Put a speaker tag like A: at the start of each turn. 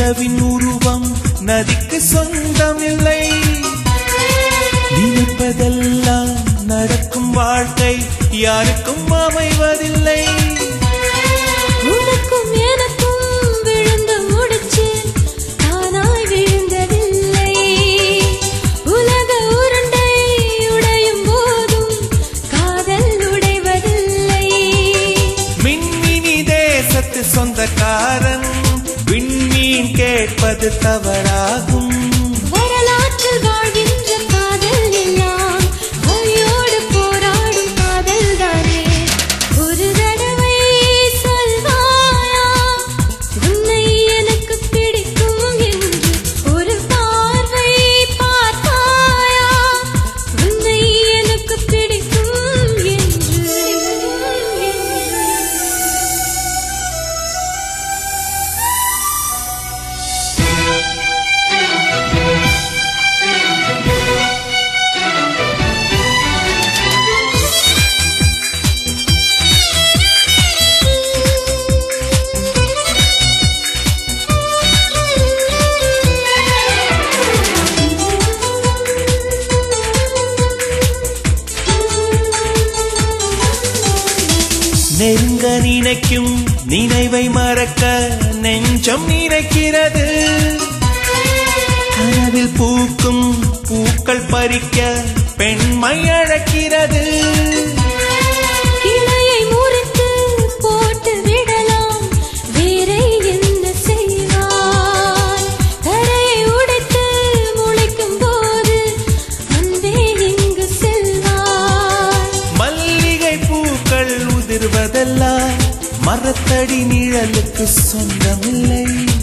A: நிலவின் உருவம் நதிக்கு சொந்தமில்லை நினைப்பதெல்லாம் நடக்கும் வாழ்க்கை யாருக்கும் அமைவதில்லை
B: உனக்கும் எனக்கும் விழுந்த முடிச்சு தானாய் விழுந்ததில்லை உலக உருண்டை உடையும் போதும் காதல் உடைவதில்லை
A: மின்மினி தேசத்து சொந்தக்காரன் விண்மீன் கேட்பது தவறாகும்
B: வரலாற்றில் வாழ்கின்ற காதல் எல்லாம் வழியோடு போராடும் காதல் தானே ஒரு தடவை சொல்வாயா உன்னை எனக்கு பிடிக்கும் என்று ஒரு பார்வை பார்த்தாயா உன்னை எனக்கு பிடிக்கும் என்று
A: நெருங்க நினைக்கும் நினைவை மறக்க நெஞ்சம் நினைக்கிறது கனவில் பூக்கும் பூக்கள் பறிக்க பெண்மை அழைக்கிறது
B: கிளையை முறித்து போட்டு விடலாம் வேறே என்ன செய்வாய் தரையை உடைத்து முளைக்கும் போது அன்பே எங்கு செல்வாய்
A: மல்லிகை பூக்கள் உதிர்வதெல்லாம் மரத்தடி நிழலுக்கு சொந்தமில்லை